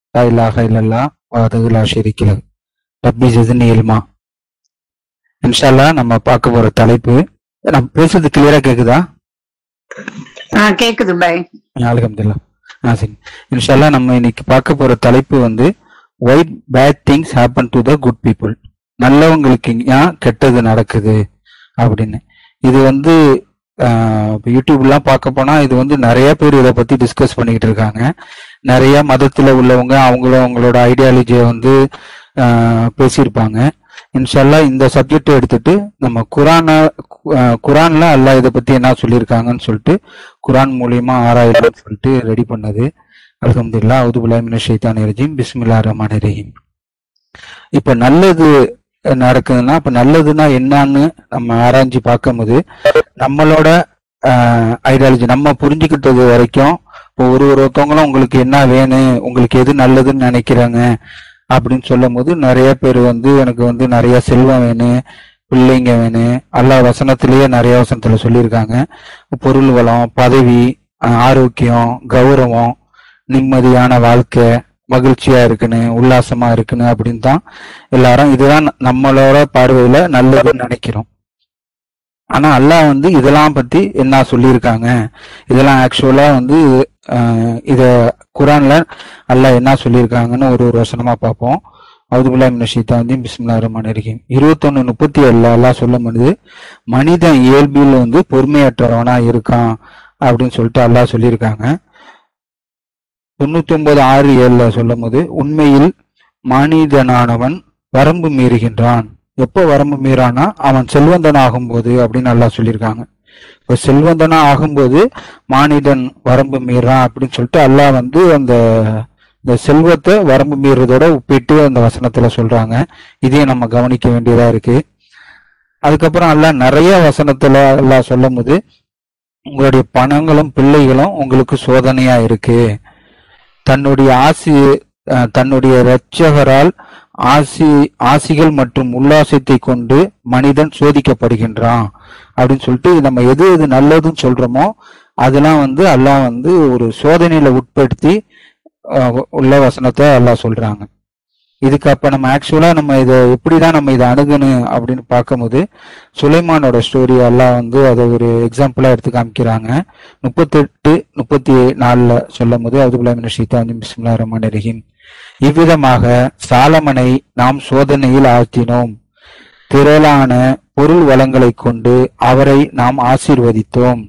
லா இலாஹ இல்லல்லா வஹ்தஹு லா ஷரீக்க லஹு ரப்பி ஜித்னி இல்மா இன்ஷால்லா நம்ம பார்க்க போற தலைப்பு நம்ம பேசுறது கிளியரா கேக்குதா ஆ கேக்குது பை அலகம்துல்லா ஆ சரி இன்ஷால்லா நம்ம இன்னைக்கு பார்க்க போற தலைப்பு வந்து why bad things happen to the good people நல்லவங்களுக்கு ஏன் கெட்டது நடக்குது அப்படின்னு இது வந்து ஆஹ், இப்ப யூடியூப்லாம் பார்க்க போனா இது வந்து நிறைய பேர் இதை பத்தி டிஸ்கஸ் பண்ணிக்கிட்டு இருக்காங்க நிறைய மதத்துல உள்ளவங்க அவங்களும் அவங்களோட ஐடியாலஜியை வந்து ஆஹ், பேசியிருப்பாங்க இன்ஷால்லா இந்த சப்ஜெக்ட் எடுத்துட்டு நம்ம குரான ஆஹ், குரான்ல அல்லாஹ் இதை பத்தி என்ன சொல்லியிருக்காங்கன்னு சொல்லிட்டு குரான் மூலியமா ஆராயலாம்னு சொல்லிட்டு ரெடி பண்ணது அல்ஹம்துலில்லா அவுதுபுல்லாஹி மினஷ் ஷைத்தானிர் ரஜீம் பிஸ்மில்லாஹிர் ரஹ்மானிர் ரஹீம் இப்ப நல்லது நடக்குதுன்னா இப்ப நல்லதுன்னா என்னன்னு நம்ம ஆராய்ஞ்சு பார்க்கும்போது நம்மளோட ஐடியாலஜி நம்ம புரிஞ்சுக்கிட்டது வரைக்கும் இப்போ ஒரு ஒருத்தவங்களும் உங்களுக்கு என்ன வேணும் உங்களுக்கு எது நல்லதுன்னு நினைக்கிறாங்க அப்படின்னு சொல்லும் போது நிறைய பேர் வந்து எனக்கு வந்து நிறைய செல்வம் வேணும் பிள்ளைங்க வேணும் அல்லாஹ் வசனத்திலேயே நிறைய வசனத்துல சொல்லியிருக்காங்க பொருள் வளம் பதவி அஹ் ஆரோக்கியம் கௌரவம் நிம்மதியான வாழ்க்கை மகிழ்ச்சியா இருக்குன்னு உல்லாசமா இருக்குன்னு அப்படின்னு தான் எல்லாரும் இதுதான் நம்மளோட பார்வையில நல்லதுன்னு நினைக்கிறோம் ஆனா அல்லாஹ் வந்து இதெல்லாம் பத்தி என்ன சொல்லியிருக்காங்க இதெல்லாம் ஆக்சுவலா வந்து அஹ், இத குரான்ல அல்லாஹ் என்ன சொல்லியிருக்காங்கன்னு ஒரு ஒரு வசனமா பார்ப்போம் அவுதுபுல்லா மினஷித்தாந்தி பிஸ்மில்லா ரஹ்மான் ரஹீம் இருபத்தொன்னு முப்பத்தி ஏழுல அல்லாஹ் சொல்லும் பொழுது மனிதன் இயல்பில் வந்து பொறுமையற்றவனா இருக்கான் அப்படின்னு சொல்லிட்டு அல்லாஹ் சொல்லியிருக்காங்க தொண்ணூத்தி ஒன்பது ஆறு ஏழுல சொல்லும் போது உண்மையில் மனிதனானவன் வரம்பு மீறுகின்றான் எப்போ வரம்பு மீறானா அவன் செல்வந்தன் ஆகும்போது அப்படின்னு அல்லாஹ் சொல்லியிருக்காங்க இப்போ செல்வந்தனா ஆகும்போது மானிடன் வரம்பு மீறான் அப்படின்னு சொல்லிட்டு அல்லாஹ் வந்து அந்த இந்த செல்வத்தை வரம்பு மீறதோட ஒப்பிட்டு அந்த வசனத்துல சொல்றாங்க இதையும் நம்ம கவனிக்க வேண்டியதா இருக்கு அதுக்கப்புறம் அல்லாஹ் நிறைய வசனத்துல அல்லாஹ் சொல்லும் போது உங்களுடைய பணங்களும் பிள்ளைகளும் உங்களுக்கு சோதனையா இருக்கு தன்னுடைய ஆசி அஹ், தன்னுடைய இரட்சகரால் ஆசி ஆசிகள் மற்றும் உல்லாசத்தை கொண்டு மனிதன் சோதிக்கப்படுகின்றான் அப்படின்னு சொல்லிட்டு நம்ம எது எது நல்லதுன்னு சொல்றோமோ அதெல்லாம் வந்து அல்லாஹ் வந்து ஒரு சோதனையில உட்படுத்தி அஹ், உள்ள வசனத்தை அல்லாஹ் சொல்றாங்க இதுக்கு அப்ப நம்ம ஆக்சுவலா நம்ம இதை எப்படிதான் நம்ம இதை அணுகணும் அப்படின்னு பார்க்கும்போது சுலைமானோட ஸ்டோரி எல்லாம் வந்து அதை ஒரு எக்ஸாம்பிளா எடுத்து காமிக்கிறாங்க முப்பத்தெட்டு முப்பத்தி நாலுல சொல்லும் போது அதுபுல்லாமின் ஷீதானி பிஸ்மில்லா ரஹ்மான் ரஹீம் இவ்விதமாக சாலமனை நாம் சோதனையில் ஆழ்த்தினோம் திரளான பொருள் வளங்களை கொண்டு அவரை நாம் ஆசீர்வதித்தோம்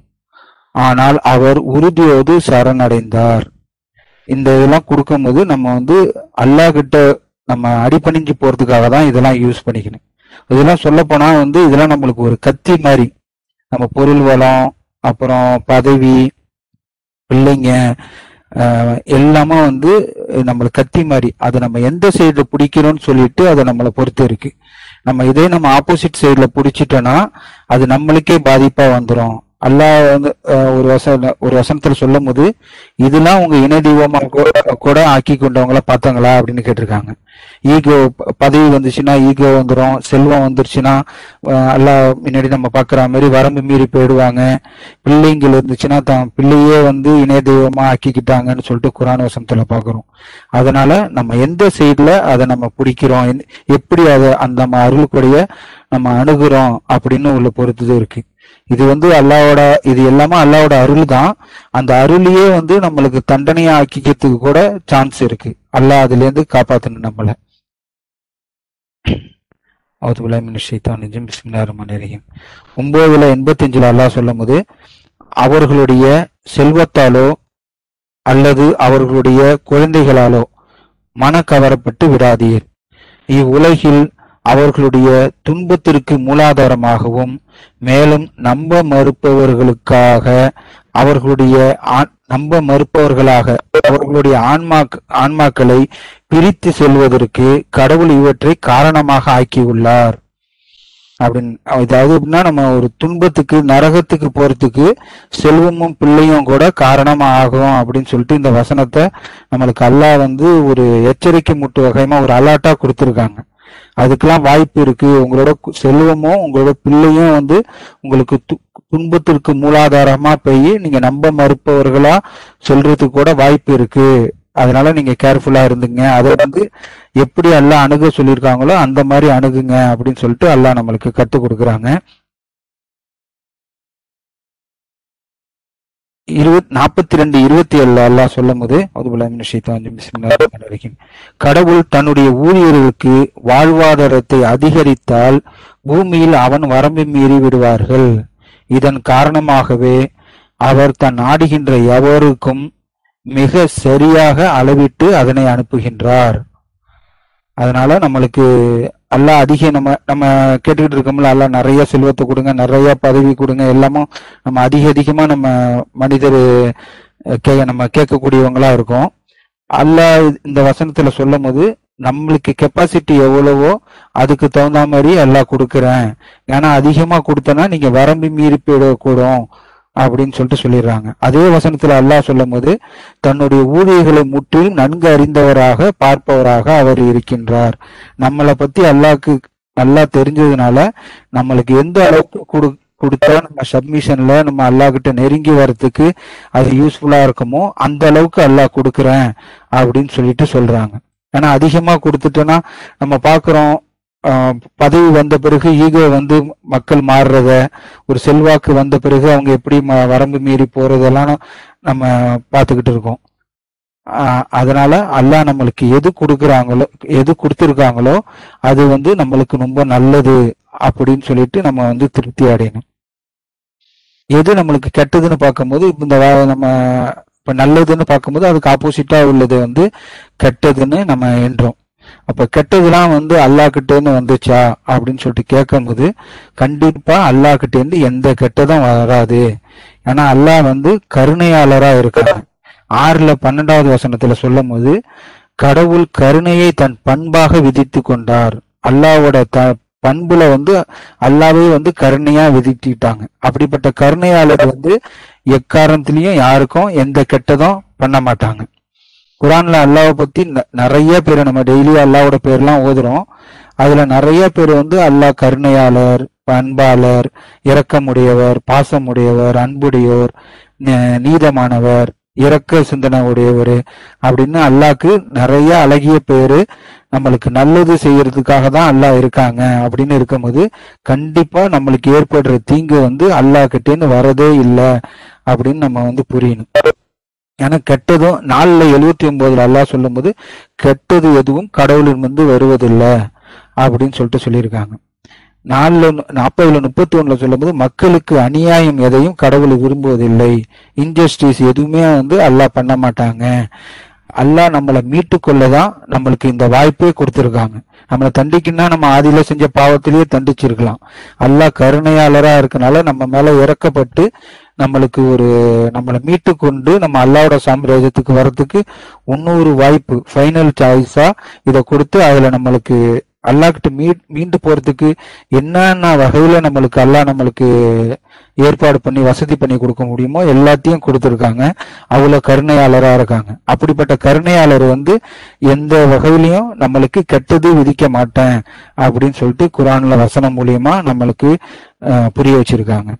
ஆனால் அவர் உறுதியோடு சரணடைந்தார் இந்த இதெல்லாம் கொடுக்கும்போது நம்ம வந்து அல்லாஹ் கிட்ட நம்ம அடிபணிஞ்சு போறதுக்காக தான் இதெல்லாம் யூஸ் பண்ணிக்கணும் இதெல்லாம் சொல்ல போனா வந்து இதெல்லாம் நம்மளுக்கு ஒரு கத்தி மாதிரி நம்ம பொருள் வளம் அப்புறம் பதவி பிள்ளைங்க ஆஹ் எல்லாமே வந்து நம்மளுக்கு கத்தி மாதிரி அதை நம்ம எந்த சைடுல பிடிக்கிறோம்னு சொல்லிட்டு அதை நம்மளை பொறுத்து இருக்கு நம்ம இதே நம்ம ஆப்போசிட் சைடுல பிடிச்சிட்டோம்னா அது நம்மளுக்கே பாதிப்பா வந்துடும் அல்லாஹ் வந்து ஆஹ் ஒரு வசன ஒரு வசனத்துல சொல்லும் போது இதெல்லாம் உங்க இணை தெய்வமா கூட- கூட ஆக்கி கொண்டவங்கள பார்த்தாங்களா அப்படின்னு கேட்டிருக்காங்க ஈகோ பதவி வந்துச்சுன்னா ஈகோ வந்துடும் செல்வம் வந்துருச்சுன்னா ஆஹ் அல்லாஹ் முன்னாடி நம்ம பார்க்குற மாதிரி வரம்பு மீறி போயிடுவாங்க பிள்ளைங்கள் இருந்துச்சுன்னா தான் பிள்ளையே வந்து இணைய தெய்வமா ஆக்கிக்கிட்டாங்கன்னு சொல்லிட்டு குரான் வசனத்துல பார்க்குறோம் அதனால நம்ம எந்த சைடுல அதை நம்ம பிடிக்கிறோம் எந்த- எப்படி அதை அந்த நம்ம அருளுக்குடைய நம்ம அணுகுறோம் அப்படின்னு உள்ள பொறுத்தது இருக்கு இது வந்து அல்லாவோட இது எல்லாமே அல்லாவோட அருள் தான் அந்த அருளையே வந்து நம்மளுக்கு தண்டனையா ஆக்கிக்கிறதுக்கு கூட சான்ஸ் இருக்கு அல்லாஹ் அதுல இருந்து காப்பாத்தணும் நம்மள பிஸ்மில்லாஹிர்ரஹ்மானிர்ரஹீம் ஒன்பதுல எண்பத்தஞ்சுல அல்லாஹ் சொல்லும் போது அவர்களுடைய செல்வத்தாலோ அல்லது அவர்களுடைய குழந்தைகளாலோ மனக்கவரப்பட்டு விடாதீர் இவ்வுலகில் அவர்களுடைய துன்பத்திற்கு மூலாதாரமாகவும் மேலும் நம்ப மறுப்பவர்களுக்காக அவர்களுடைய ஆண்- நம்ப மறுப்பவர்களாக அவர்களுடைய ஆன்மா ஆன்மாக்களை பிரித்து செல்வதற்கு கடவுள் இவற்றை காரணமாக ஆக்கியுள்ளார் அப்படின்னு அதாவது எப்படின்னா நம்ம ஒரு துன்பத்துக்கு நரகத்துக்கு போறதுக்கு செல்வமும் பிள்ளையும் கூட காரணமா ஆகும் அப்படின்னு சொல்லிட்டு இந்த வசனத்தை நம்மளுக்கு அல்லாஹ் வந்து ஒரு எச்சரிக்கை முட்டு வகைமா ஒரு அலர்ட்டா கொடுத்துருக்காங்க அதுக்கெல்லாம் வாய்ப்பு இருக்கு உங்களோட கு- செல்வமும் உங்களோட பிள்ளையும் வந்து உங்களுக்கு து- துன்பத்திற்கு மூலாதாரமா போய் நீங்க நம்ப மறுப்பவர்களா சொல்றதுக்கு கூட வாய்ப்பு இருக்கு அதனால நீங்க கேர்ஃபுல்லா இருந்துங்க அதை வந்து எப்படி அல்லாஹ் அணுக சொல்லியிருக்காங்களோ அந்த மாதிரி அணுகுங்க அப்படின்னு சொல்லிட்டு அல்லாஹ் நம்மளுக்கு கற்றுக் கொடுக்குறாங்க இருபத் நாற்பத்தி ரெண்டு இருபத்தி ஏழுல அல்லாஹ் சொல்லும் போது கடவுள் தன்னுடைய ஊழியர்களுக்கு வாழ்வாதாரத்தை அதிகரித்தால் பூமியில் அவன் வரம்பு மீறி விடுவார்கள் இதன் காரணமாகவே அவர் தன் நாடுகின்ற எவருக்கும் மிக சரியாக அளவிட்டு அதனை அனுப்புகின்றார் அதனால நம்மளுக்கு அல்லாஹ் அதிக நம்ம நம்ம கேட்டுக்கிட்டு இருக்கோம்ல அல்லாஹ் நிறைய செல்வத்தை கொடுங்க நிறைய பதவி கொடுங்க எல்லாமும் நம்ம அதிக அதிகமா நம்ம மனிதர் கே நம்ம கேட்கக்கூடியவங்களா இருக்கோம் அல்லாஹ் இந்த வசனத்துல சொல்லும் போது நம்மளுக்கு கெப்பாசிட்டி எவ்வளவோ அதுக்கு தகுந்த மாதிரி எல்லாம் கொடுக்குறேன் ஏன்னா அதிகமா கொடுத்தனா நீங்க வரம்பு மீறி போயிடக்கூடும் அப்படின்னு சொல்லிட்டு சொல்லிடுறாங்க அதே வசனத்துல அல்லாஹ் சொல்லும் போது தன்னுடைய ஊழியர்களை முற்றிலும் நன்கு அறிந்தவராக பார்ப்பவராக அவர் இருக்கின்றார் நம்மளை பத்தி அல்லாஹ்க்கு நல்லா தெரிஞ்சதுனால நம்மளுக்கு எந்த அளவுக்கு கொடு கொடுத்தா நம்ம சப்மிஷன்ல நம்ம அல்லாஹ் கிட்ட நெருங்கி வர்றதுக்கு அது யூஸ்ஃபுல்லா இருக்குமோ அந்த அளவுக்கு அல்லாஹ் கொடுக்குறேன் அப்படின்னு சொல்லிட்டு சொல்றாங்க ஏன்னா அதிகமா கொடுத்துட்டோன்னா நம்ம பாக்குறோம் ஆஹ் பதவி வந்த பிறகு ஈகோ வந்து மக்கள் மாறுறத ஒரு செல்வாக்கு வந்த பிறகு அவங்க எப்படி ம- வரம்பு மீறி போறதெல்லாம் நம்ம பார்த்துக்கிட்டு இருக்கோம் ஆஹ் அதனால அல்லாஹ் நம்மளுக்கு எது கொடுக்குறாங்களோ எது கொடுத்துருக்காங்களோ அது வந்து நம்மளுக்கு ரொம்ப நல்லது அப்படின்னு சொல்லிட்டு நம்ம வந்து திருப்தி அடையணும் எது நம்மளுக்கு கெட்டதுன்னு பார்க்கும்போது இப்ப இந்த வா- நம்ம இப்ப நல்லதுன்னு பார்க்கும்போது அதுக்கு ஆப்போசிட்டா உள்ளது வந்து கெட்டதுன்னு நம்ம எண்றோம் அப்ப கெட்டதுலாம் வந்து அல்லாஹ் கிட்ட இருந்து வந்துச்சா அப்படின்னு சொல்லிட்டு கேட்கும்போது கண்டிப்பா அல்லாஹ் கிட்ட இருந்து எந்த கெட்டதும் வராது ஏன்னா அல்லாஹ் வந்து கருணையாளரா இருக்காங்க ஆறுல பன்னெண்டாவது வசனத்துல சொல்லும் போது கடவுள் கருணையை தன் பண்பாக விதித்து கொண்டார் அல்லாஹ்வோட த பண்புல வந்து அல்லாவே வந்து கருணையா விதிக்கிட்டாங்க அப்படிப்பட்ட கருணையாளர் வந்து எக்காரணத்திலையும் யாருக்கும் எந்த கெட்டதும் பண்ண மாட்டாங்க குரான்ல அல்லாவை பத்தி ந- நிறைய பேர் நம்ம டெய்லி அல்லாவோட பேர்லாம் ஓதுறோம் அதுல நிறைய பேர் வந்து அல்லாஹ் கருணையாளர் அன்பாளர் இரக்கமுடையவர் பாசமுடையவர் அன்புடையோர் ந- நீதமானவர் இரக்க சிந்தனை உடையவர் அப்படின்னு அல்லாஹ்க்கு நிறைய அழகிய பேரு நம்மளுக்கு நல்லது செய்யறதுக்காக தான் அல்லாஹ் இருக்காங்க அப்படின்னு இருக்கும்போது கண்டிப்பா நம்மளுக்கு ஏற்படுற தீங்கு வந்து அல்லாஹ் கிட்டேருந்து வரதே இல்லை அப்படின்னு நம்ம வந்து புரியணும் ஏன்னா கெட்டதும் நாலுல எழுபத்தி ஒன்பதுல அல்லாஹ் சொல்லும்போது கெட்டது எதுவும் கடவுளின் வந்து வருவதில்லை அப்படின்னு சொல்லிட்டு சொல்லியிருக்காங்க நாலுல நு- நாற்பதுல முப்பத்தி ஒண்ணுல சொல்லும்போது மக்களுக்கு அநியாயம் எதையும் கடவுள் விரும்புவதில்லை இன்ஜஸ்டிஸ் எதுவுமே வந்து அல்லாஹ் பண்ண மாட்டாங்க அல்லாஹ் நம்மளை மீட்டு கொள்ளதான் நம்மளுக்கு இந்த வாய்ப்பே கொடுத்திருக்காங்க நம்மளை தண்டிக்கணும்னா நம்ம ஆதியில செஞ்ச பாவத்திலேயே தண்டிச்சிருக்கலாம் அல்லாஹ் கருணையாளரா இருக்கனால நம்ம மேல இறக்கப்பட்டு நம்மளுக்கு ஒரு நம்மளை மீட்டு கொண்டு நம்ம அல்லாவோட சாம்ராஜ்யத்துக்கு வர்றதுக்கு இன்னொரு வாய்ப்பு ஃபைனல் சாய்ஸா இதை கொடுத்து அதுல நம்மளுக்கு அல்லாஹ்கிட்ட மீ மீண்டு போறதுக்கு என்னென்ன வகையில நம்மளுக்கு அல்லாஹ் நம்மளுக்கு ஏற்பாடு பண்ணி வசதி பண்ணி கொடுக்க முடியுமோ எல்லாத்தையும் கொடுத்துருக்காங்க அவ்வளவு கருணையாளரா இருக்காங்க அப்படிப்பட்ட கருணையாளர் வந்து எந்த வகையிலையும் நம்மளுக்கு கெட்டது விதிக்க மாட்டேன் அப்படின்னு சொல்லிட்டு குரான்ல வசனம் மூலியமா நம்மளுக்கு அஹ், புரிய வச்சிருக்காங்க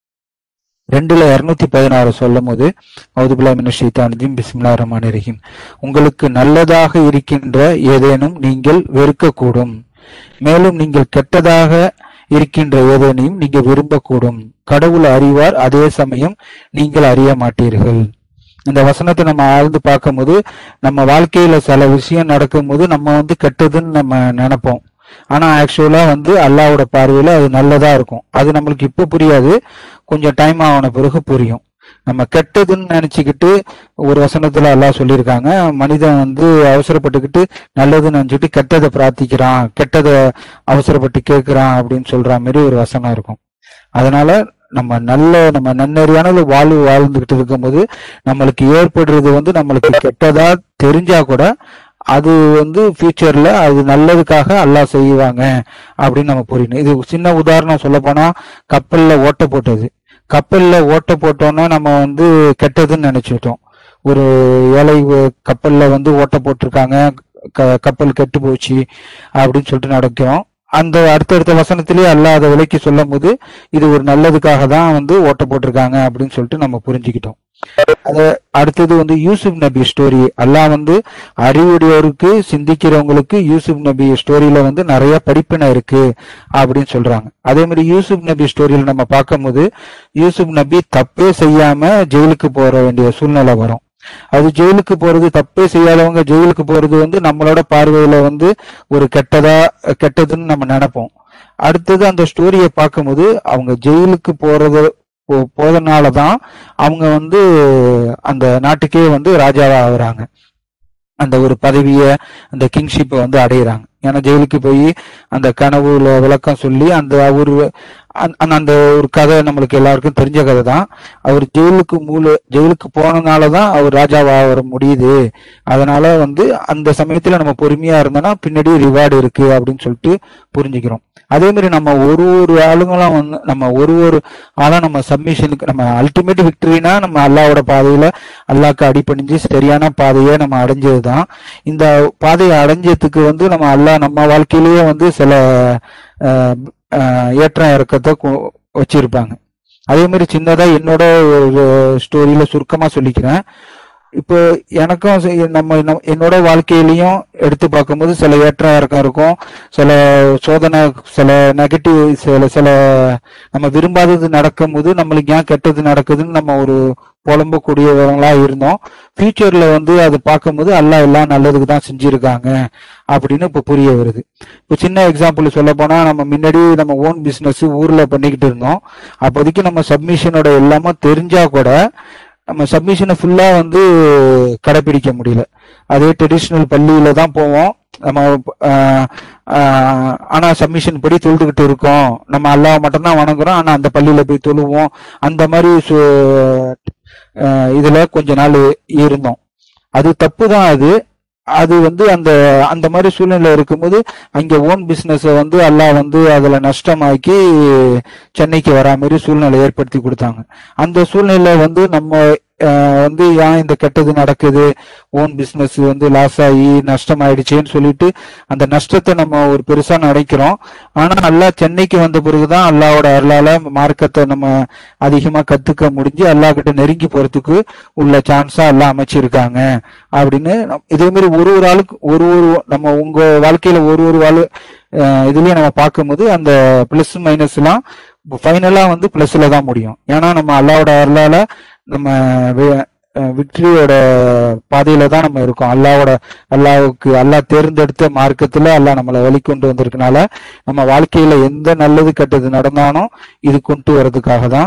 ரெண்டுல இருநூத்தி பதினாறு சொல்லும் போது அவுதுபுல்லா மினஷைத்தானதையும் பிஸ்மில்லா ரஹ்மான் ரஹீம் உங்களுக்கு நல்லதாக இருக்கின்ற ஏதேனும் நீங்கள் வெறுக்கக்கூடும் மேலும் நீங்கள் கெட்டதாக இருக்கின்ற ஏதேனையும் நீங்க விரும்பக்கூடும் கடவுள் அறிவார் அதே சமயம் நீங்கள் அறிய மாட்டீர்கள் இந்த வசனத்தை நம்ம ஆழ்ந்து பார்க்கும்போது நம்ம வாழ்க்கையில சில விஷயம் நடக்கும்போது நம்ம வந்து கெட்டதுன்னு நம்ம நினைப்போம் ஆனா ஆக்சுவலா வந்து அல்லாவோட பார்வையில அது நல்லதா இருக்கும் அது நம்மளுக்கு இப்ப புரியாது கொஞ்சம் டைம் ஆன பிறகு புரியும் நம்ம கெட்டதுன்னு நினைச்சுக்கிட்டு ஒரு வசனத்துல அல்லாஹ் சொல்லியிருக்காங்க மனிதன் வந்து அவசரப்பட்டுக்கிட்டு நல்லதுன்னு நினைச்சிட்டு கெட்டதை பிரார்த்திக்கிறான் கெட்டதை அவசரப்பட்டு கேட்கிறான் அப்படின்னு சொல்ற மாதிரி ஒரு வசனம் இருக்கும் அதனால நம்ம நல்ல நம்ம நன்னறியான ஒரு வாழ்வு வாழ்ந்துகிட்டு இருக்கும்போது நம்மளுக்கு ஏற்படுறது வந்து நம்மளுக்கு கெட்டதா தெரிஞ்சா கூட அது வந்து ஃபியூச்சர்ல அது நல்லதுக்காக அல்லாஹ் செய்வாங்க அப்படின்னு நம்ம புரியணும் இது சின்ன உதாரணம் சொல்ல போனா கப்பல்ல ஓட்ட போட்டது கப்பல்ல ஓட்ட போட்டோம்னா நம்ம வந்து கெட்டதுன்னு நினைச்சிட்டோம் ஒரு ஏழை வ- கப்பல்ல வந்து ஓட்ட போட்டிருக்காங்க க- கப்பல் கெட்டு போச்சு அப்படின்னு சொல்லிட்டு நடக்கிறோம் அந்த அடுத்தடுத்த வசனத்திலேயே அல்லாஹ் அதை விலைக்கு சொல்லும் போது இது ஒரு நல்லதுக்காக தான் வந்து ஓட்ட போட்டிருக்காங்க அப்படின்னு சொல்லிட்டு நம்ம புரிஞ்சுக்கிட்டோம் அது அடுத்தது வந்து யூசுப் நபி ஸ்டோரி அல்லாஹ் வந்து அறிவுடையோருக்கு சிந்திக்கிறவங்களுக்கு யூசுப் நபி ஸ்டோரியில வந்து நிறைய படிப்பினை இருக்கு அப்படின்னு சொல்றாங்க அதே மாதிரி யூசுப் நபி ஸ்டோரியில நம்ம பார்க்கும்போது யூசுப் நபி தப்பே செய்யாம ஜெயிலுக்கு போற வேண்டிய சூழ்நிலை வரும் அது ஜெயிலுக்கு போறது தப்பே செய்யாதவங்க ஜெயிலுக்கு போறது வந்து நம்மளோட பார்வையில வந்து ஒரு கெட்டதா கெட்டதுன்னு நம்ம நினைப்போம் அடுத்தது அந்த ஸ்டோரியை பார்க்கும்போது அவங்க ஜெயிலுக்கு போறது போ- போறதுனால தான் அவங்க வந்து அந்த நாட்டுக்கே வந்து ராஜாவா ஆகுறாங்க அந்த ஒரு பதவியை அந்த கிங்ஷிப்பை வந்து அடையிறாங்க ஏன்னா ஜெயிலுக்கு போய் அந்த கனவுல விளக்கம் சொல்லி அந்த ஒரு அந்த- அந்த- அந்த ஒரு கதை நம்மளுக்கு எல்லாருக்கும் தெரிஞ்ச கதை தான் அவர் ஜெயிலுக்கு மூல ஜெயிலுக்கு போனதுனால தான் அவர் ராஜாவா வர முடியுது அதனால வந்து அந்த சமயத்துல நம்ம பொறுமையா இருந்தோம்னா பின்னாடி ரிவார்டு இருக்கு அப்படின்னு சொல்லிட்டு புரிஞ்சுக்கிறோம் அதே மாதிரி நம்ம ஒரு ஒரு ஆளுங்களும் வந்து நம்ம ஒரு ஒரு ஆளா நம்ம சப்மிஷனுக்கு நம்ம அல்டிமேட் விக்டரினா நம்ம அல்லாவோட பாதையில அல்லாக்கு அடிபணிஞ்சு சரியான பாதையை நம்ம அடைஞ்சதுதான் இந்த பாதையை அடைஞ்சதுக்கு வந்து நம்ம அல்லாஹ் நம்ம வாழ்க்கையிலேயே வந்து சில அஹ், அஹ், ஏற்றம் இறக்கத்தை கு- வச்சிருப்பாங்க அதே மாதிரி சின்னதா என்னோட ஒரு ஸ்டோரியில சுருக்கமா சொல்லிக்கிறேன் இப்போ எனக்கும் சரி, நம்ம நம்ம- என்னோட வாழ்க்கையிலையும் எடுத்து பார்க்கும்போது சில ஏற்ற இறக்கம் இருக்கும் சில சோதனை சில நெகட்டிவ் சில சில நம்ம விரும்பாதது நடக்கும்போது நம்மளுக்கு ஏன் கெட்டது நடக்குதுன்னு நம்ம ஒரு புலம்பக்கூடியவங்களா இருந்தோம் ஃபியூச்சர்ல வந்து அது பார்க்கும்போது அல்லாஹ் எல்லாம் நல்லதுக்கு தான் செஞ்சிருக்காங்க அப்படின்னு இப்போ புரிய வருது இப்போ சின்ன எக்ஸாம்பிள் சொல்ல போனா நம்ம முன்னாடி நம்ம ஓன் பிசினஸ் ஊர்ல பண்ணிக்கிட்டு இருந்தோம் அப்போதைக்கு நம்ம சப்மிஷனோட எல்லாமே தெரிஞ்சா கூட நம்ம சப்மிஷனை ஃபுல்லா வந்து கடைபிடிக்க முடியல அதே ட்ரெடிஷ்னல் பள்ளியில தான் போவோம் நம்ம ஆஹ், ஆஹ், ஆனா சப்மிஷன் படி தொழுதுகிட்டு இருக்கோம் நம்ம அல்லாஹ் மட்டும்தான் வணங்குறோம் ஆனா அந்த பள்ளியில போய் தொழுவோம் அந்த மாதிரி சு- ஆஹ், இதுல கொஞ்ச நாள் இருந்தோம் அது தப்பு தான் அது அது வந்து அந்த அந்த மாதிரி சூழ்நிலை இருக்கும்போது அங்க ஓன் பிசினஸ் வந்து அல்லாஹ் வந்து அதுல நஷ்டமாக்கி சென்னைக்கு வரா மாதிரி சூழ்நிலை ஏற்படுத்தி கொடுத்தாங்க அந்த சூழ்நிலை வந்து நம்ம அஹ், வந்து ஏன் இந்த கெட்டது நடக்குது ஓன் பிசினஸ் வந்து லாஸ் ஆகி நஷ்டம் ஆயிடுச்சேன்னு சொல்லிட்டு அந்த நஷ்டத்தை நம்ம ஒரு பெருசா நினைக்கிறோம் ஆனா அல்லாஹ் சென்னைக்கு வந்த பிறகுதான் அல்லாவோட அருளால மார்க்கத்தை நம்ம அதிகமா கத்துக்க முடிஞ்சு அல்லாஹ் கிட்ட நெருங்கி போறதுக்கு உள்ள சான்ஸா எல்லாம் அமைச்சிருக்காங்க அப்படின்னு நம்- இதே மாதிரி ஒரு ஒரு ஆளுக்கு ஒரு ஒரு நம்ம உங்க வாழ்க்கையில ஒரு ஒரு வாழ் அஹ் இதுலயும் நம்ம பார்க்கும்போது அந்த பிளஸ் மைனஸ் எல்லாம் ஃபைனலா வந்து பிளஸ்ல தான் முடியும் ஏன்னா நம்ம அல்லாவோட அருளால நம்ம விக்டரியோட பாதையில தான் நம்ம இருக்கோம் அல்லாவோட அல்லாவுக்கு அல்லாஹ் தேர்ந்தெடுத்த மார்க்கத்துல அல்லாஹ் நம்மளை வெளிக்கொண்டு வந்திருக்கனால நம்ம வாழ்க்கையில எந்த நல்லது கெட்டது நடந்தாலும் இது கொண்டு வர்றதுக்காக தான்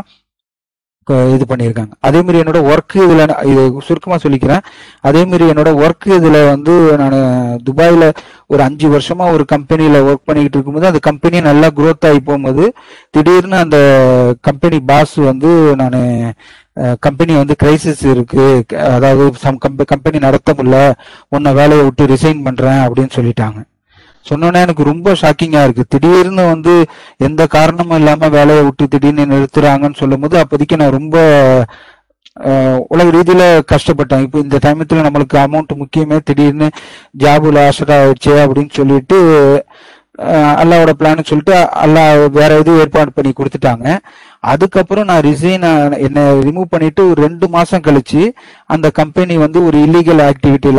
க- இது பண்ணியிருக்காங்க அதே மாதிரி என்னோட ஒர்க் இதுல நான் இது சுருக்கமா சொல்லிக்கிறேன் அதே மாதிரி என்னோட ஒர்க் இதுல வந்து நான் துபாயில ஒரு அஞ்சு வருஷமா ஒரு கம்பெனில ஒர்க் பண்ணிக்கிட்டு இருக்கும்போது அந்த கம்பெனி நல்லா growth ஆகி போகும்போது திடீர்னு அந்த கம்பெனி பாஸ் வந்து நான் கம்பெனி வந்து கிரைசிஸ் இருக்கு க- அதாவது சம் கம்பெனி நடத்த முடியல உன்னை வேலையை விட்டு ரிசைன் பண்றேன் அப்படின்னு சொல்லிட்டாங்க சொன்னோன்னே எனக்கு ரொம்ப ஷாக்கிங்கா இருக்கு திடீர்னு வந்து எந்த காரணமும் இல்லாம வேலையை விட்டு திடீர்னு நிறுத்துறாங்கன்னு சொல்லும்போது அப்போதைக்கு நான் ரொம்ப அஹ், உலக ரீதியில கஷ்டப்பட்டேன் இப்போ இந்த டைமத்துல நம்மளுக்கு அமௌண்ட் முக்கியமே திடீர்னு ஜாபு லாஸ்டா ஆயிடுச்சு அப்படின்னு சொல்லிட்டு அஹ், அல்லாவோட பிளான் சொல்லிட்டு அல்லாஹ் வேற எதுவும் ஏற்பாடு பண்ணி கொடுத்துட்டாங்க அதுக்கப்புறம் நான் ரிசைன் என்னை ரிமூவ் பண்ணிட்டு ஒரு ரெண்டு மாசம் கழிச்சு அந்த கம்பெனி வந்து ஒரு இல்லீகல் ஆக்டிவிட்டியில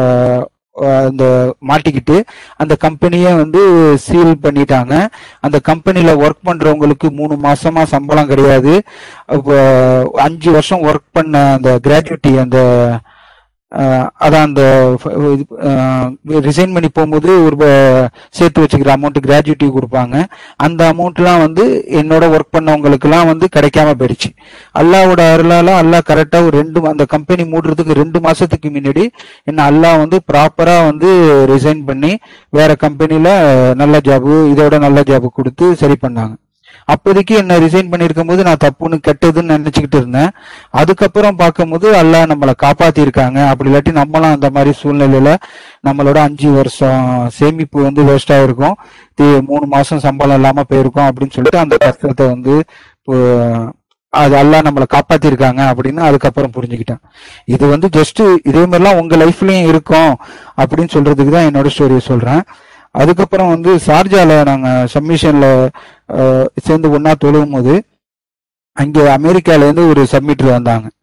அந்த மாட்டிக்கிட்டு அந்த கம்பெனியை வந்து சீல் பண்ணிட்டாங்க அந்த கம்பெனில ஒர்க் பண்றவங்களுக்கு மூணு மாசமா சம்பளம் கிடையாது அப்போ அஞ்சு வருஷம் ஒர்க் பண்ண அந்த கிராஜுவிட்டி அந்த அஹ், அதான் அந்த ரிசைன் பண்ணி போகும்போது ஒரு ப- சேர்த்து வச்சுக்கிற அமௌண்ட் கிராஜுவிட்டி கொடுப்பாங்க அந்த அமௌண்ட்லாம் வந்து என்னோட ஒர்க் பண்ணவங்களுக்குலாம் வந்து கிடைக்காம போயிடுச்சு அல்லாவோட அருளால அல்லாஹ் கரெக்டா ஒரு ரெண்டு அந்த கம்பெனி மூடுறதுக்கு ரெண்டு மாசத்துக்கு முன்னாடி என்ன அல்லாஹ் வந்து ப்ராப்பரா வந்து ரிசைன் பண்ணி வேற கம்பெனில நல்ல ஜாபு இதோட நல்ல ஜாபு கொடுத்து சரி பண்ணாங்க அப்போதைக்கு என்ன ரிசைன் பண்ணிருக்கும் போது நான் தப்புன்னு கெட்டதுன்னு நினைச்சுக்கிட்டு இருந்தேன் அதுக்கப்புறம் பார்க்கும்போது அல்லாஹ் நம்மளை காப்பாத்தி இருக்காங்க அப்படி இல்லாட்டி நம்மளும் அந்த மாதிரி சூழ்நிலையில நம்மளோட அஞ்சு வருஷம் சேமிப்பு வந்து வேஸ்ட் ஆயிருக்கும் தி- மூணு மாசம் சம்பளம் இல்லாம போயிருக்கோம் அப்படின்னு சொல்லிட்டு அந்த கஷ்டத்தை வந்து இப்போ அது அல்லாஹ் நம்மளை காப்பாத்திருக்காங்க அப்படின்னு அதுக்கப்புறம் புரிஞ்சுக்கிட்டேன் இது வந்து ஜஸ்ட் இதே மாதிரிலாம் உங்க லைஃப்லயும் இருக்கும் அப்படின்னு சொல்றதுக்கு தான் என்னோட ஸ்டோரியை சொல்றேன் அதுக்கப்புறம் வந்து சார்ஜால நாங்க சப்மிஷன்ல சேர்ந்து ஒண்ணா தொழுவும் போது அங்க அமெரிக்கால இருந்து ஒரு சப்மிட்டர் வந்தாங்க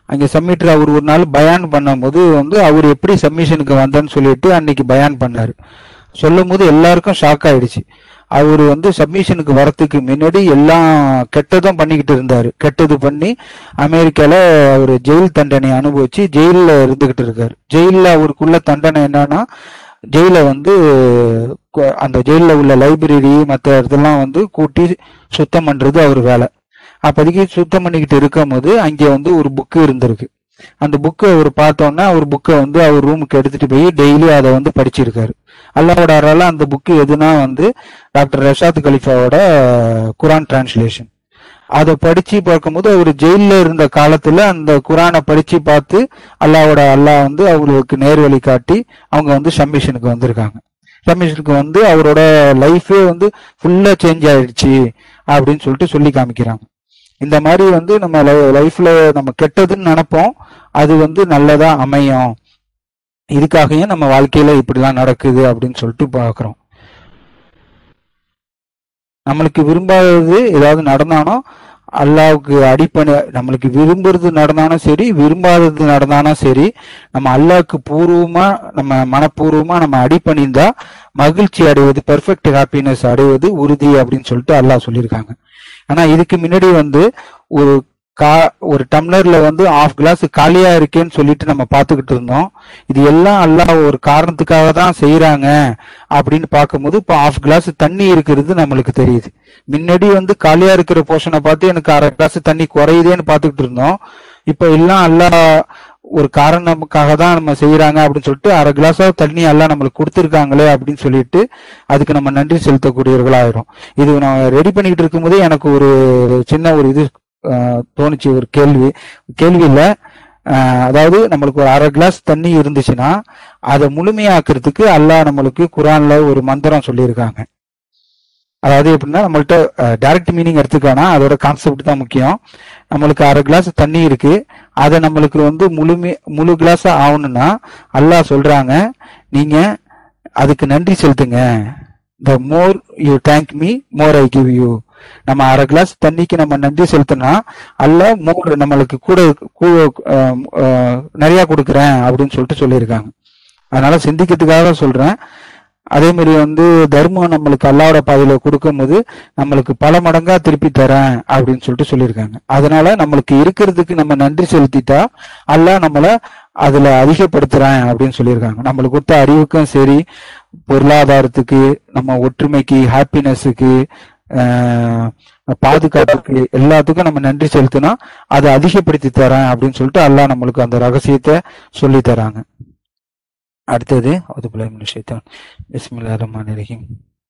அங்க சப்மிட்டர் அவர் ஒரு நாள் பயான் பண்ணும்போது வந்து அவர் எப்படி சப்மிஷனுக்கு வந்தேன்னு சொல்லிட்டு அன்னைக்கு பயான் பண்ணாரு சொல்லும் போது எல்லாருக்கும் ஷாக் ஆயிடுச்சு அவர் வந்து சப்மிஷனுக்கு வரத்துக்கு முன்னாடி எல்லாம் கெட்டதும் பண்ணிக்கிட்டு இருந்தாரு கெட்டது பண்ணி அமெரிக்கால அவர் ஜெயில் தண்டனை அனுபவிச்சு ஜெயில்ல இருந்துகிட்டு இருக்காரு ஜெயில்ல அவருக்குள்ள தண்டனை என்னன்னா ஜெயில வந்து கு- அந்த ஜெயில்ல உள்ள லைப்ரரி மற்ற இதெல்லாம் வந்து கூட்டி சுத்தம் பண்றது அவர் வேலை அப்போதைக்கு சுத்தம் பண்ணிக்கிட்டு இருக்கும் போது அங்கே வந்து ஒரு புக்கு இருந்திருக்கு அந்த புக்கை அவர் பார்த்தோன்னா அவர் புக்கை வந்து அவர் ரூமுக்கு எடுத்துட்டு போய் டெய்லி அதை வந்து படிச்சிருக்காரு அல்லாவோட அருளால அந்த புக்கு எதுனா வந்து டாக்டர் ரஷாத் கலிஃபாவோட குரான் டிரான்ஸ்லேஷன் அதை படிச்சு பார்க்கும்போது அவர் ஜெயில்ல இருந்த காலத்துல அந்த குரானை படிச்சு பார்த்து அல்லாவோட அல்லாஹ் வந்து அவங்களுக்கு நேர்வழி காட்டி அவங்க வந்து சம்மிஷனுக்கு வந்திருக்காங்க சம்மிஷனுக்கு வந்து அவரோட லைஃபே வந்து ஃபுல்லா சேஞ்ச் ஆயிடுச்சு அப்படின்னு சொல்லிட்டு சொல்லி காமிக்கிறாங்க இந்த மாதிரி வந்து நம்ம லைஃப்ல நம்ம கெட்டதுன்னு நினைப்போம் அது வந்து நல்லதா அமையும் இதுக்காகவும் நம்ம வாழ்க்கையில இப்படிலாம் நடக்குது அப்படின்னு சொல்லிட்டு பார்க்கிறோம் நம்மளுக்கு விரும்பாதது ஏதாவது நடந்தானோ அல்லாவுக்கு அடிப்பணி நம்மளுக்கு விரும்புறது நடந்தாலும் சரி விரும்பாதது நடந்தாலும் சரி நம்ம அல்லாவுக்கு பூர்வமா நம்ம மனப்பூர்வமா நம்ம அடிப்பணிந்தா மகிழ்ச்சி அடைவது பெர்ஃபெக்ட் ஹாப்பினஸ் அடைவது உறுதி அப்படின்னு சொல்லிட்டு அல்லாஹ் சொல்லியிருக்காங்க ஆனா இதுக்கு முன்னாடி வந்து ஒரு கா ஒரு டம்ளர்ல வந்து ஆஃப் கிளாஸ் காலியா இருக்கேன்னு சொல்லிட்டு நம்ம பார்த்துக்கிட்டு இருந்தோம் இது எல்லாம் அல்லாஹ் ஒரு காரணத்துக்காக தான் செய்யறாங்க அப்படின்னு பார்க்கும்போது இப்போ ஆஃப் கிளாஸ் தண்ணி இருக்கிறது நம்மளுக்கு தெரியுது முன்னாடி வந்து காலியா இருக்கிற போர்ஷனை பார்த்து எனக்கு அரை கிளாஸ் தண்ணி குறையுதேன்னு பார்த்துக்கிட்டு இருந்தோம் இப்போ எல்லாம் அல்லாஹ் ஒரு காரணமுக்காக தான் நம்ம செய்யறாங்க அப்படின்னு சொல்லிட்டு அரை கிளாஸா தண்ணி எல்லாம் நம்மளுக்கு கொடுத்துருக்காங்களே அப்படின்னு சொல்லிட்டு அதுக்கு நம்ம நன்றி செலுத்தக்கூடியவர்களாயிரும் இது நான் ரெடி பண்ணிக்கிட்டு இருக்கும்போதே எனக்கு ஒரு சின்ன ஒரு இது ஆஹ், தோணுச்சு ஒரு கேள்வி கேள்வி இல்ல ஆஹ், அதாவது நம்மளுக்கு ஒரு அரை கிளாஸ் தண்ணி இருந்துச்சுன்னா அதை முழுமையாக்குறதுக்கு அல்லாஹ் நம்மளுக்கு குரான்ல ஒரு மந்திரம் சொல்லியிருக்காங்க அதாவது எப்படின்னா நம்மள்ட்ட டைரக்ட் மீனிங் எடுத்துக்கானா அதோட கான்செப்ட் தான் முக்கியம் நம்மளுக்கு அரை கிளாஸ் தண்ணி இருக்கு அதை நம்மளுக்கு வந்து முழுமை முழு கிளாஸா ஆகணும்னா அல்லாஹ் சொல்றாங்க நீங்க அதுக்கு நன்றி செலுத்துங்க the more you thank me more I give you நம்ம அரை கிளாஸ் தண்ணிக்கு நம்ம நன்றி செலுத்தினா அல்ல மோர் நம்மளுக்கு கூட கூ- அஹ் அஹ் நிறைய கொடுக்குறேன் அப்படின்னு சொல்லிட்டு சொல்லியிருக்காங்க அதனால சிந்திக்கிறதுக்காக சொல்றேன் அதே மாதிரி வந்து தர்மம் நம்மளுக்கு அல்லாவோட பாதையில கொடுக்கும்போது நம்மளுக்கு பல மடங்கா திருப்பி தரேன் அப்படின்னு சொல்லிட்டு சொல்லியிருக்காங்க அதனால நம்மளுக்கு இருக்கிறதுக்கு நம்ம நன்றி செலுத்திட்டா அல்லாஹ் நம்மள அதுல அதிகப்படுத்துறேன் அப்படின்னு சொல்லியிருக்காங்க நம்மளுக்கு கொடுத்த அறிவுக்கும் சரி பொருளாதாரத்துக்கு நம்ம ஒற்றுமைக்கு ஹாப்பினஸுக்கு பாதுகாப்புக்கு எல்லாத்துக்கும் நம்ம நன்றி செலுத்தினா அதை அதிகப்படுத்தி தரேன் அப்படின்னு சொல்லிட்டு அல்லாஹ் நம்மளுக்கு அந்த ரகசியத்தை சொல்லி தராங்க அடுத்தது அது ஷைத்தான் பிஸ்மில்லா ரஹ்மான் ரஹீம்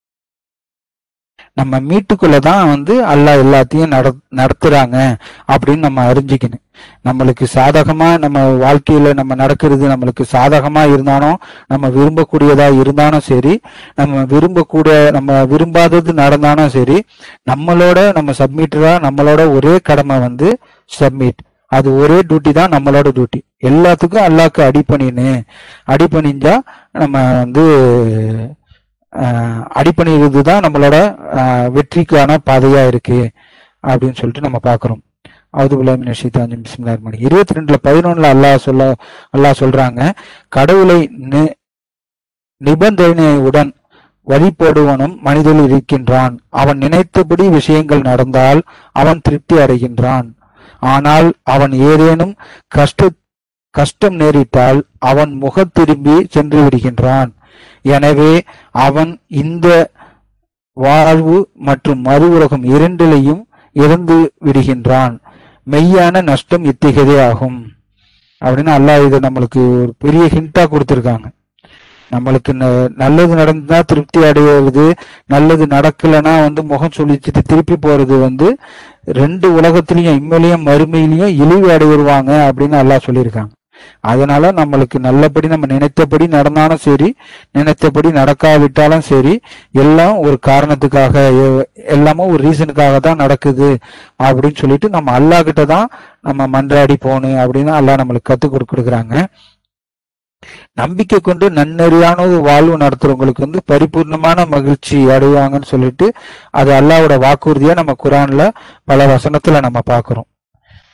நம்ம மீட்டுக்குள்ள தான் வந்து அல்லாஹ் எல்லாத்தையும் நட நடத்துறாங்க அப்படின்னு நம்ம அறிஞ்சிக்கணும் நம்மளுக்கு சாதகமா நம்ம வாழ்க்கையில நம்ம நடக்கிறது நம்மளுக்கு சாதகமா இருந்தாலும் நம்ம விரும்பக்கூடியதா இருந்தாலும் சரி நம்ம விரும்பக்கூடிய நம்ம விரும்பாதது நடந்தாலும் சரி நம்மளோட நம்ம சப்மிட்டரா நம்மளோட ஒரே கடமை வந்து சப்மிட் அது ஒரே டியூட்டி தான் நம்மளோட டியூட்டி எல்லாத்துக்கும் அல்லாக்கு அடிப்பணின்னு அடிப்பணிஞ்சா நம்ம வந்து ஆஹ், அடிப்பணிகிறது தான் நம்மளோட ஆஹ், வெற்றிக்கான பாதையா இருக்கு அப்படின்னு சொல்லிட்டு நம்ம பார்க்கிறோம் அவுதுபுல்லாமின் ஷீதாஞ்சம் பிஸ்மில்லாஹிர் ரஹ்மானிர் ரஹீம். இருபத்தி ரெண்டுல பதினொன்னுல அல்லாஹ் சொல்ல அல்லாஹ் சொல்றாங்க கடவுளை நி- நிபந்தனையுடன் வழிபடுவனும் மனிதனில் இருக்கின்றான் அவன் நினைத்தபடி விஷயங்கள் நடந்தால் அவன் திருப்தி அடைகின்றான் ஆனால் அவன் ஏதேனும் கஷ்ட கஷ்டம் நேரிட்டால் அவன் முகம் திரும்பி சென்று விடுகின்றான் எனவே அவன் இந்த வாழ்வு மற்றும் மறு உலகம் இரண்டிலையும் இறந்து விடுகின்றான் மெய்யான நஷ்டம் இத்தகையதே ஆகும் அப்படின்னு அல்லாஹ் இதை நம்மளுக்கு ஒரு பெரிய ஹிண்டா கொடுத்திருக்காங்க நம்மளுக்கு ந- நல்லது நடந்தா திருப்தி அடையிறது நல்லது நடக்கலைன்னா வந்து முகம் சுழிச்சிட்டு திருப்பி போறது வந்து ரெண்டு உலகத்திலையும் இம்மையிலையும் மறுமையிலையும் இழிவு அடைவருவாங்க அப்படின்னு அல்லாஹ் சொல்லியிருக்காங்க அதனால நம்மளுக்கு நல்லபடி நம்ம நினைத்தபடி நடந்தாலும் சரி நினைத்தபடி நடக்காவிட்டாலும் சரி எல்லாம் ஒரு காரணத்துக்காக எ- எல்லாமே ஒரு ரீசனுக்காக தான் நடக்குது அப்படின்னு சொல்லிட்டு நம்ம அல்லாஹ் கிட்ட தான் நம்ம மன்றாடி போகணும் அப்படின்னு அல்லாஹ் நம்மளுக்கு கத்துக் கொடுக்குறாங்க நம்பிக்கை கொண்டு நன்னறியான ஒரு வாழ்வு நடத்துறவங்களுக்கு வந்து பரிபூர்ணமான மகிழ்ச்சி அடைவாங்கன்னு சொல்லிட்டு அது அல்லாஹ்வோட வாக்குறுதியா நம்ம குரான்ல பல வசனத்துல நம்ம பார்க்கிறோம்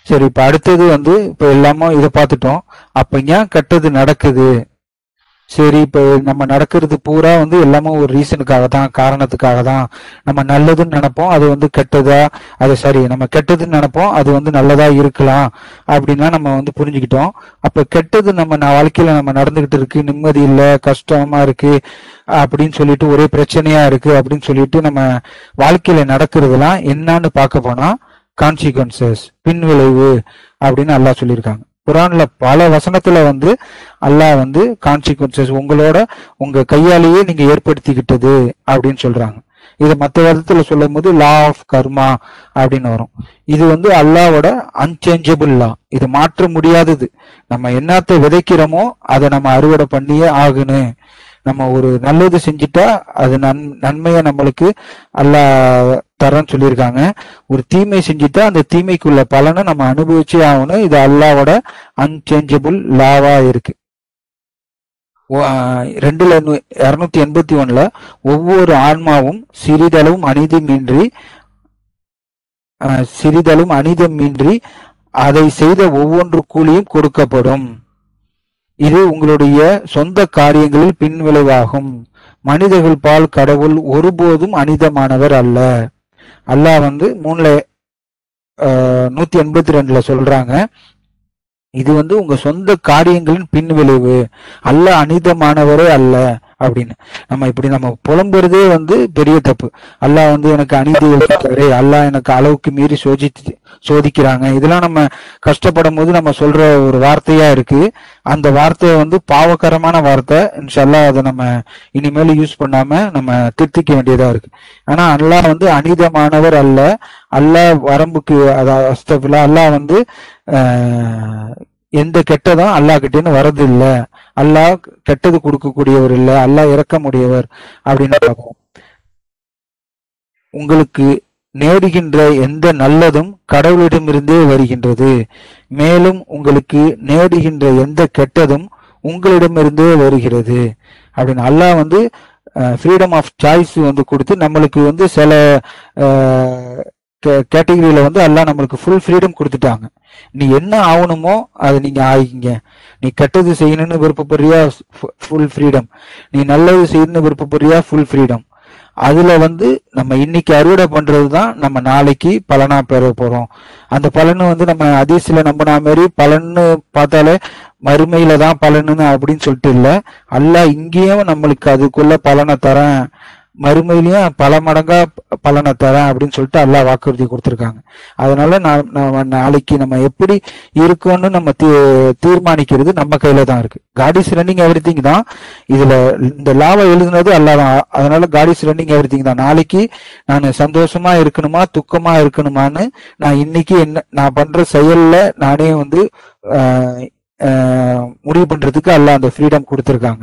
சரி இப்ப அடுத்தது வந்து இப்ப எல்லாமே இதை பார்த்துட்டோம் அப்ப ஏன் கெட்டது நடக்குது சரி இப்ப நம்ம நடக்கிறது பூரா வந்து எல்லாமே ஒரு ரீசனுக்காக தான் காரணத்துக்காக தான் நம்ம நல்லதுன்னு நினைப்போம் அது வந்து கெட்டதா அது சரி நம்ம கெட்டதுன்னு நினைப்போம் அது வந்து நல்லதா இருக்கலாம் அப்படின்னா நம்ம வந்து புரிஞ்சுக்கிட்டோம் அப்ப கெட்டது நம்ம ந- வாழ்க்கையில நம்ம நடந்துகிட்டு இருக்கு நிம்மதி இல்ல கஷ்டமா இருக்கு அப்படின்னு சொல்லிட்டு ஒரே பிரச்சனையா இருக்கு அப்படின்னு சொல்லிட்டு நம்ம வாழ்க்கையில நடக்கிறதுலாம் என்னன்னு பார்க்க போனா கான்சிக்வன்சஸ் பின்விளைவு அப்படின்னு அல்லாஹ் சொல்லியிருக்காங்க குரான்ல பல வசனத்துல வந்து அல்லாஹ் வந்து கான்சிக்வன்சஸ் உங்களோட உங்க கையாலேயே நீங்க ஏற்படுத்திக்கிட்டது அப்படின்னு சொல்றாங்க இதை மற்ற விதத்துல சொல்லும் போது லா ஆஃப் கர்மா அப்படின்னு வரும் இது வந்து அல்லாவோட அன்சேஞ்சபிள் லா இது மாற்ற முடியாதது நம்ம என்னத்தை விதைக்கிறோமோ அதை நம்ம அறுவடை பண்ணியே ஆகணும் நம்ம ஒரு நல்லது செஞ்சுட்டா அது நன் நன்மையை நம்மளுக்கு அல்லாஹ் தரேன்னு சொல்லியிருக்காங்க ஒரு தீமை செஞ்சுட்டா அந்த தீமைக்குள்ள பலனை நம்ம அனுபவிச்சே ஆகணும் இது அல்லாவோட அன்சேஞ்சபிள் லாவா இருக்கு ஒ- ஆஹ் ரெண்டுல இருநூத்தி எண்பத்தி ஒண்ணுல ஒவ்வொரு ஆன்மாவும் சிறிதளவும் அநீதமின்றி ஆஹ் சிறிதளவும் அநீதமின்றி அதை செய்த ஒவ்வொன்று கூலியும் கொடுக்கப்படும் இது உங்களுடைய சொந்த காரியங்களில் பின்விளைவாகும் மனிதர்கள் பால் கடவுள் ஒருபோதும் அனிதமானவர் அல்ல அல்லாஹ் வந்து மூணுல ஆஹ், நூத்தி எண்பத்தி ரெண்டுல சொல்றாங்க இது வந்து உங்க சொந்த காரியங்களின் பின்விளைவு அல்ல அனிதமானவரே அல்ல அப்படின்னு நம்ம இப்படி நம்ம புலம்புறதே வந்து பெரிய தப்பு அல்லாஹ் வந்து எனக்கு அநீதி இழைத்தாரு அல்லாஹ் எனக்கு அளவுக்கு மீறி சோதித்து சோதிக்கிறாங்க இதெல்லாம் நம்ம கஷ்டப்படும் போது நம்ம சொல்ற ஒரு வார்த்தையா இருக்கு அந்த வார்த்தையை வந்து பாவகரமான வார்த்தை இன்ஷல்லா அதை நம்ம இனிமேல் யூஸ் பண்ணாம நம்ம திருத்திக்க வேண்டியதா இருக்கு ஆனா அல்லாஹ் வந்து அநீதமானவர் அல்ல அல்லாஹ் வரம்புக்கு அதாவது அஸ்தபில்லா அல்லாஹ் வந்து ஆஹ், எந்த கெட்டதும் அல்லாஹ் கிட்டேன்னு வரது இல்ல அல்லாஹ் கெட்டது கொடுக்கக்கூடியவர் இல்ல அல்லாஹ் இறக்கமுடையவர் அப்படின்னு பார்ப்போம் உங்களுக்கு நேடுகின்ற எந்த நல்லதும் கடவுளிடமிருந்தே வருகின்றது மேலும் உங்களுக்கு நேடுகின்ற எந்த கெட்டதும் உங்களிடமிருந்தே வருகிறது அப்படின்னு அல்லாஹ் வந்து ஃப்ரீடம் ஆஃப் சாய்ஸ் வந்து கொடுத்து நம்மளுக்கு வந்து சில கேட்டகரியில வந்து அல்லாஹ் நம்மளுக்கு ஃபுல் ஃப்ரீடம் கொடுத்துட்டாங்க நீ என்ன ஆகணுமோ அதை நீங்க ஆகிங்க நீ கெட்டது செய்யணும்னு விருப்பப்படுறியா ஃபுல் ஃப்ரீடம் நீ நல்லது செய்யணும்னு விருப்பப்படுறியா ஃபுல் ஃப்ரீடம் அதுல வந்து நம்ம இன்னைக்கு அறுவடை பண்றது தான் நம்ம நாளைக்கு பலனா பெற போறோம் அந்த பலன் வந்து நம்ம அதிசல நம்பின மாதிரி பலன்னு பார்த்தாலே மறுமையில தான் பலனுன்னு அப்படின்னு சொல்லிட்டு இல்ல அல்லாஹ் இங்கேயும் நம்மளுக்கு அதுக்குள்ள பலனை தரேன் மறுமையிலயும் பல மடங்கா பலனை தரேன் அப்படின்னு சொல்லிட்டு அல்லாஹ் வாக்குறுதி கொடுத்துருக்காங்க அதனால நான் நம்ம நாளைக்கு நம்ம எப்படி இருக்கோம்னு நம்ம தீ- தீர்மானிக்கிறது நம்ம கையில தான் இருக்கு காட் இஸ் ரன்னிங் எவ்ரி தான் இதுல இந்த லாவை எழுதுனது அல்லாஹ் தான் அதனால காட் இஸ் ரன்னிங் எவ்ரி தான் நாளைக்கு நான் சந்தோஷமா இருக்கணுமா துக்கமா இருக்கணுமான்னு நான் இன்னைக்கு என்ன நான் பண்ற செயல்ல நானே வந்து ஆஹ், ஆஹ், முடிவு பண்றதுக்கு அல்லாஹ் அந்த ஃப்ரீடம் கொடுத்துருக்காங்க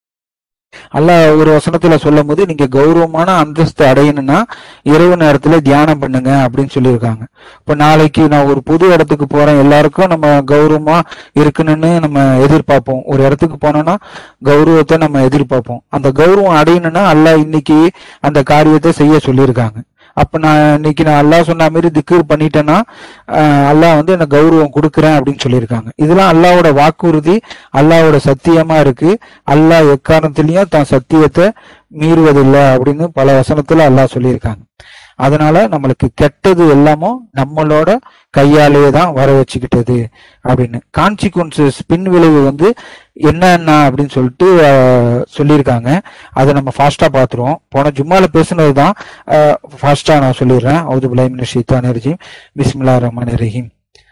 அல்லாஹ் ஒரு வசனத்துல சொல்லும் போது நீங்க கௌரவமான அந்தஸ்து அடையணும்னா இரவு நேரத்துல தியானம் பண்ணுங்க அப்படின்னு சொல்லியிருக்காங்க இப்ப நாளைக்கு நான் ஒரு புது இடத்துக்கு போறேன் எல்லாருக்கும் நம்ம கௌரவமா இருக்கணும்னு நம்ம எதிர்பார்ப்போம் ஒரு இடத்துக்கு போனோம்னா கௌரவத்தை நம்ம எதிர்பார்ப்போம் அந்த கௌரவம் அடையணும்னா அல்லாஹ் இன்னைக்கு அந்த காரியத்தை செய்ய சொல்லியிருக்காங்க அப்ப நான் இன்னைக்கு நான் அல்லாஹ் சொன்ன மாதிரி திக்கர் பண்ணிட்டேன்னா ஆஹ் அல்லாஹ் வந்து எனக்கு கௌரவம் கொடுக்குறேன் அப்படின்னு சொல்லியிருக்காங்க இதெல்லாம் அல்லாஹ்வோட வாக்குறுதி அல்லாஹ்வோட சத்தியமா இருக்கு அல்லாஹ் எக்காரணத்திலையும் தான் சத்தியத்தை மீறுவதில்லை அப்படின்னு பல வசனத்துல அல்லாஹ் சொல்லியிருக்காங்க அதனால நம்மளுக்கு கெட்டது எல்லாமும் நம்மளோட கையாலேயே தான் வர வச்சுக்கிட்டது அப்படின்னு கான்சிக்வன்சஸ் பின் விளைவு வந்து என்னென்ன அப்படின்னு சொல்லிட்டு ஆஹ், சொல்லியிருக்காங்க அதை நம்ம ஃபாஸ்டா பார்த்துருவோம் போன ஜும்மால பேசுனது தான் ஃபாஸ்டா நான் சொல்லிடுறேன் அவுது பிளைமின் ஷீத்தான் ரஜீம் பிஸ்மில்லா ரஹ்மான் ரஹீம்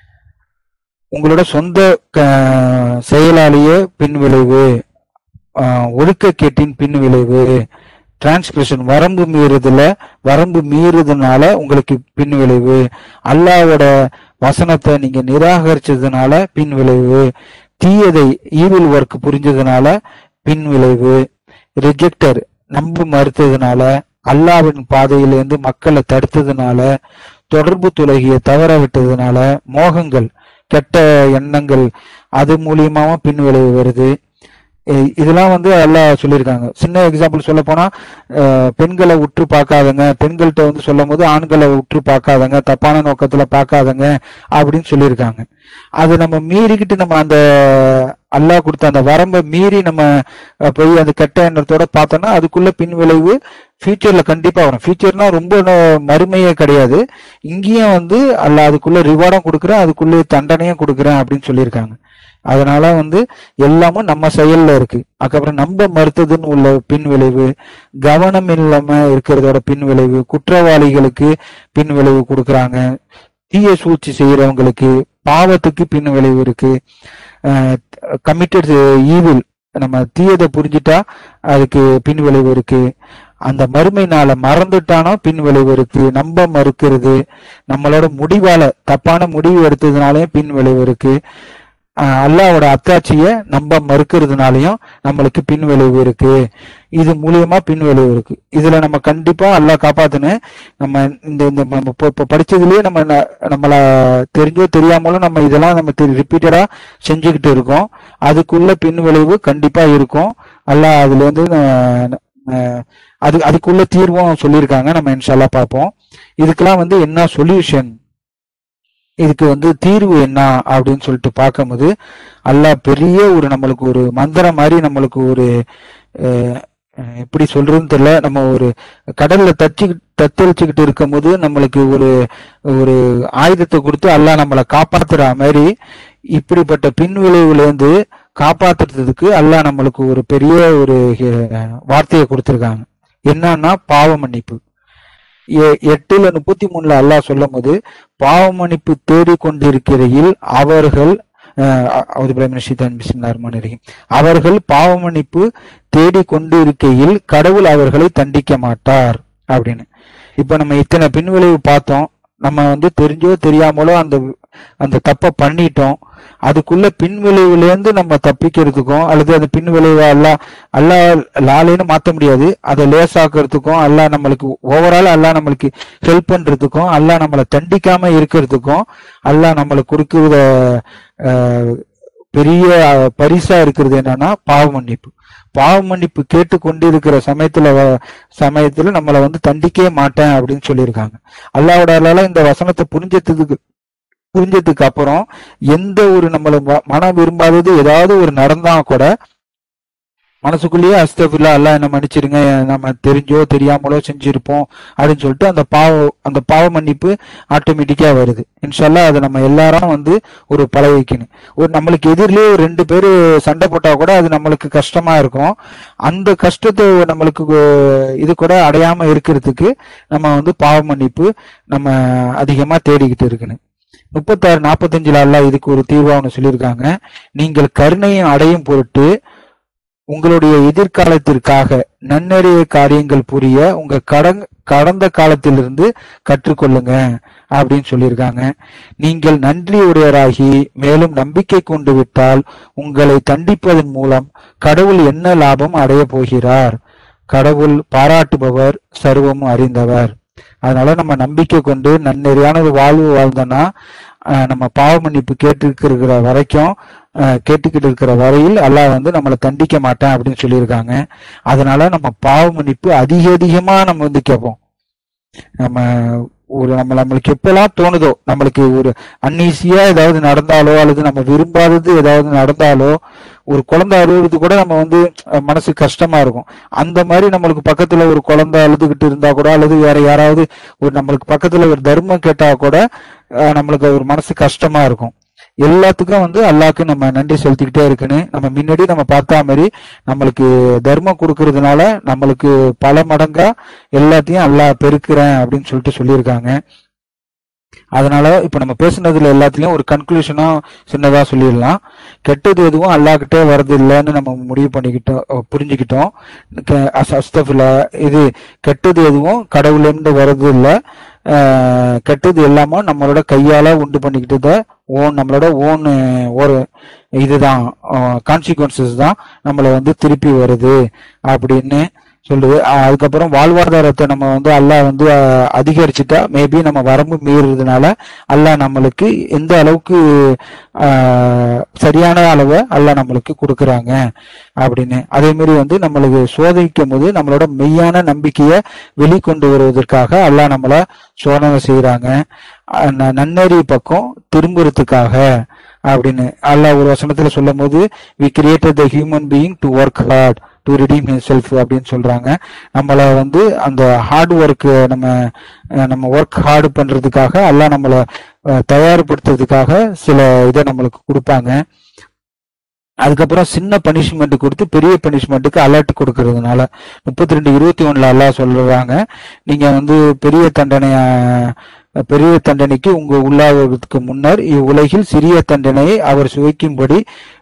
உங்களோட சொந்த க- செயலாலேயே பின் விளைவு ஆஹ், ஒழுக்கக்கேட்டின் பின் விளைவு டிரான்ஸ்கிரிப்ஷன் வரம்பு மீறுதல வரம்பு மீறுதனால உங்களுக்கு பின் விளைவு அல்லாவோட வசனத்தை நீங்க நிராகரிச்சதுனால பின் விளைவு தீயதை ஈவில் ஒர்க் புரிஞ்சதுனால பின் விளைவு ரிஜெக்டர் நம்ப மறுத்ததுனால அல்லாவின் பாதையிலிருந்து மக்களை தடுத்ததுனால தொடர்பு துலகிய தவற விட்டதுனால மோகங்கள் கெட்ட எண்ணங்கள் அது மூலியமாவும் பின் விளைவு வருது இ- இதெல்லாம் வந்து எல்லாம் சொல்லியிருக்காங்க சின்ன எக்ஸாம்பிள் சொல்ல போனா அஹ், பெண்களை உற்று பார்க்காதங்க பெண்கள்கிட்ட வந்து சொல்லும் போது ஆண்களை உற்று பார்க்காதங்க தப்பான நோக்கத்துல பார்க்காதங்க அப்படின்னு சொல்லியிருக்காங்க அது நம்ம மீறிக்கிட்டு நம்ம அந்த அல்லாஹ் கொடுத்த அந்த வரம்பை மீறி நம்ம அஹ், போய் அந்த கெட்ட எண்ணத்தோட பார்த்தோம்னா அதுக்குள்ள பின் விளைவு ஃபியூச்சர்ல கண்டிப்பா வரும் ஃபியூச்சர்னா ரொம்ப ந- மறுமையே கிடையாது இங்கேயும் வந்து அல்லாஹ் அதுக்குள்ள ரிவார்டும் கொடுக்குறேன் அதுக்குள்ள தண்டனையும் கொடுக்குறேன் அப்படின்னு சொல்லியிருக்காங்க அதனால வந்து எல்லாமும் நம்ம செயல்ல இருக்கு அதுக்கப்புறம் நம்ம மறுத்ததுன்னு உள்ள பின் விளைவு கவனம் இல்லாம இருக்கிறதோட பின் விளைவு குற்றவாளிகளுக்கு பின் விளைவு கொடுக்கறாங்க தீய சூழ்ச்சி செய்யறவங்களுக்கு பாவத்துக்கு பின் விளைவு இருக்கு கமிட்டட் ஈவில் நம்ம தீயதை புரிஞ்சிட்டா அதுக்கு பின் விளைவு இருக்கு அந்த மறுமை நாளை மறந்துட்டானோ பின் விளைவு இருக்கு நம்ப மறுக்கிறது நம்மளோட முடிவால தப்பான முடிவு எடுத்ததுனாலயும் பின் விளைவு இருக்கு ஆஹ் அல்லாவோட அத்தாட்சியை நம்ப மறுக்கிறதுனாலயும் நம்மளுக்கு பின் விளைவு இருக்கு இது மூலியமா பின் விளைவு இருக்கு இதுல நம்ம கண்டிப்பா அல்லாஹ் காப்பாத்தணும் நம்ம இந்த இந்த நம்ம இப்போ இப்போ படிச்சதுலயே நம்ம ந- நம்மள தெரிஞ்சோ தெரியாமலும் நம்ம இதெல்லாம் நம்ம ரிப்பீட்டடா செஞ்சுக்கிட்டு இருக்கோம் அதுக்குள்ள பின் விளைவு கண்டிப்பா இருக்கும் அல்லாஹ் அதுல வந்து அஹ், அஹ், அது அதுக்குள்ள தீர்வும் சொல்லியிருக்காங்க நம்ம இன்ஷால்லா பார்ப்போம் இதுக்கெல்லாம் வந்து என்ன சொல்யூஷன் இதுக்கு வந்து தீர்வு என்ன அப்படின்னு சொல்லிட்டு பார்க்கும்போது அல்லாஹ் பெரிய ஒரு நம்மளுக்கு ஒரு மந்திரம் மாதிரி நம்மளுக்கு ஒரு அஹ், அஹ், எப்படி சொல்றதுன்னு தெரியல நம்ம ஒரு கடல்ல தச்சு தத்தளிச்சுக்கிட்டு இருக்கும்போது நம்மளுக்கு ஒரு ஒரு ஆயுதத்தை கொடுத்து அல்லாஹ் நம்மளை காப்பாத்துற மாதிரி இப்படிப்பட்ட பின் விளைவுல இருந்து காப்பாத்துறதுக்கு அல்லாஹ் நம்மளுக்கு ஒரு பெரிய ஒரு அஹ், வார்த்தையை கொடுத்திருக்காங்க என்னன்னா பாவ மன்னிப்பு எ- எட்டுல முப்பத்தி மூணுல அல்லாஹ் சொல்லும் போது பாவ மன்னிப்பு தேடிக்கொண்டிருக்கையில் அவர்கள் அஹ், அவுது பில்லாஹி மினஷ் ஷைத்தானிர் பிஸ்மில்லாஹிர் ரஹ்மானிர் ரஹீம். அவர்கள் பாவ மன்னிப்பு தேடிக்கொண்டு இருக்கையில் கடவுள் அவர்களை தண்டிக்க மாட்டார் அப்படின்னு இப்ப நம்ம இத்தனை பின்விளைவு பார்த்தோம் நம்ம வந்து தெரிஞ்சோ தெரியாமலோ அந்த அந்த தப்பை பண்ணிட்டோம் அதுக்குள்ள பின்விளைவுல இருந்து நம்ம தப்பிக்கிறதுக்கும் அல்லது அந்த பின்விளைவை எல்லாம் அல்லா லாலேன்னு மாத்த முடியாது அதை லேசாக்குறதுக்கும் அல்லாஹ் நம்மளுக்கு ஓவரால் அல்லாஹ் நம்மளுக்கு ஹெல்ப் பண்றதுக்கும் அல்லாஹ் நம்மளை தண்டிக்காம இருக்கிறதுக்கும் அல்லாஹ் நம்மளுக்கு கொடுக்கிற அஹ், பெரிய அஹ், பரிசா இருக்கிறது என்னன்னா பாவ மன்னிப்பு பாவ மன்னிப்பு கேட்டு கொண்டிருக்கிற சமயத்துல வ- சமயத்துல நம்மளை வந்து தண்டிக்கவே மாட்டேன் அப்படின்னு சொல்லியிருக்காங்க அல்லாவோட அருளால இந்த வசனத்தை புரிஞ்சதுக்கு புரிஞ்சதுக்கு அப்புறம் எந்த ஒரு நம்மள ம- மனம் விரும்பாதது ஏதாவது ஒரு நடந்தா கூட மனசுக்குள்ளேயே அஸ்தபில்லா அல்லாஹ் என்ன மன்னிச்சிருங்க நம்ம தெரிஞ்சோ தெரியாமலோ செஞ்சிருப்போம் அப்படின்னு சொல்லிட்டு அந்த பாவ அந்த பாவ மன்னிப்பு ஆட்டோமேட்டிக்கா வருது இன்ஷால்லா அதை நம்ம எல்லாரும் வந்து ஒரு பழகிக்கணும் ஒரு நம்மளுக்கு எதிரிலேயே ஒரு ரெண்டு பேரு சண்டை போட்டா கூட அது நம்மளுக்கு கஷ்டமா இருக்கும் அந்த கஷ்டத்தை நம்மளுக்கு அஹ், இது கூட அடையாம இருக்கிறதுக்கு நம்ம வந்து பாவ மன்னிப்பு நம்ம அதிகமா தேடிக்கிட்டு இருக்கணும் முப்பத்தாறு நாற்பத்தஞ்சுல அல்லாஹ் இதுக்கு ஒரு தீர்வா ஒன்று சொல்லியிருக்காங்க நீங்கள் கருணையை அடையும் பொருட்டு உங்களுடைய எதிர்காலத்திற்காக நன்னறிய காரியங்கள் புரிய உங்க கடங் கடந்த காலத்திலிருந்து கற்றுக்கொள்ளுங்க அப்படின்னு சொல்லியிருக்காங்க நீங்கள் நன்றியுடையராகி மேலும் நம்பிக்கை கொண்டு விட்டால் உங்களை தண்டிப்பதன் மூலம் கடவுள் என்ன லாபம் அடைய போகிறார் கடவுள் பாராட்டுபவர் சர்வமும் அறிந்தவர் அதனால நம்ம நம்பிக்கை கொண்டு நன்னெறியான ஒரு வாழ்வு வாழ்ந்தோம்னா அஹ், நம்ம பாவ மன்னிப்பு கேட்டுக்கிற வரைக்கும் அஹ், கேட்டுக்கிட்டு இருக்கிற வரையில் அல்லாஹ் வந்து நம்மளை தண்டிக்க மாட்டேன் அப்படின்னு சொல்லியிருக்காங்க அதனால நம்ம பாவ மன்னிப்பு அதிக அதிகமா நம்ம வந்து கேட்போம் நம்ம ஒரு நம்ம நம்மளுக்கு எப்பெல்லாம் தோணுதோ நம்மளுக்கு ஒரு அன்னீசியா ஏதாவது நடந்தாலோ அல்லது நம்ம விரும்பாதது ஏதாவது நடந்தாலோ ஒரு குழந்தை அழுகுறது கூட நம்ம வந்து அஹ், மனசு கஷ்டமா இருக்கும் அந்த மாதிரி நம்மளுக்கு பக்கத்துல ஒரு குழந்தை அழுதுகிட்டு இருந்தா கூட அல்லது வேற யாராவது ஒரு நம்மளுக்கு பக்கத்துல ஒரு தர்மம் கேட்டா கூட அஹ், நம்மளுக்கு ஒரு மனசு கஷ்டமா இருக்கும் எல்லாத்துக்கும் வந்து அல்லாஹ்க்கு நம்ம நன்றி செலுத்திக்கிட்டே இருக்குன்னு நம்ம முன்னாடி நம்ம பார்த்தா மாதிரி நம்மளுக்கு தர்மம் கொடுக்கறதுனால நம்மளுக்கு பல மடங்கா எல்லாத்தையும் அல்லாஹ் பெருக்கிறேன் அப்படின்னு சொல்லிட்டு சொல்லியிருக்காங்க அதனால இப்ப நம்ம பேசுனதுல எல்லாத்துலயும் ஒரு கன்க்ளூஷனா சின்னதா சொல்லிடலாம் கெட்டது எதுவும் அல்லாஹ்கிட்டே வர்றது இல்லைன்னு நம்ம முடிவு பண்ணிக்கிட்டோம் அஹ் புரிஞ்சுக்கிட்டோம் க- அஸ்- அஸ்தஃபிருல்லா. இது கெட்டது எதுவும் கடவுளிருந்து வர்றது இல்ல அஹ் கெட்டது எல்லாமோ நம்மளோட கையால உண்டு பண்ணிக்கிட்டத ஓன் நம்மளோட ஓன் ஒரு இதுதான் கான்சிக்வன்சஸ் தான் நம்மளை வந்து திருப்பி வருது அப்படின்னு சொல்லுது அஹ் அதுக்கப்புறம் வாழ்வாதாரத்தை நம்ம வந்து அல்லாஹ் வந்து அஹ், அதிகரிச்சுட்டா மேபி நம்ம வரம்பு மீறுறதுனால அல்லாஹ் நம்மளுக்கு எந்த அளவுக்கு அஹ், சரியான அளவை அல்லாஹ் நம்மளுக்கு கொடுக்குறாங்க அப்படின்னு அதே மாதிரி வந்து நம்மளுக்கு சோதிக்கும் போது நம்மளோட மெய்யான நம்பிக்கையை வெளிக்கொண்டு வருவதற்காக அல்லாஹ் நம்மள சோதனை செய்யறாங்க நன்னறி பக்கம் திரும்புறதுக்காக அப்படின்னு அல்லாஹ் ஒரு வசனத்துல சொல்லும் போது we created the human being to work hard to redeem self அப்படின்னு சொல்றாங்க நம்மள வந்து அந்த ஹார்ட் ஒர்க் நம்ம அஹ், நம்ம ஒர்க் ஹார்டு பண்றதுக்காக அல்லாஹ் நம்மள அஹ், தயார்படுத்துறதுக்காக சில இதை நம்மளுக்கு கொடுப்பாங்க அதுக்கப்புறம் சின்ன பனிஷ்மெண்ட் கொடுத்து பெரிய பனிஷ்மெண்ட்டுக்கு அலர்ட் கொடுக்கறதுனால முப்பத்தி ரெண்டு இருபத்தி ஒண்ணுல அல்லாஹ் சொல்றாங்க நீங்க வந்து பெரிய தண்டனைய பெரிய தண்டனைக்கு உங்க உள்ளாவதற்கு முன்னர் இவ்வுலகில் சிறிய தண்டனையை அவர் சுவைக்கும்படி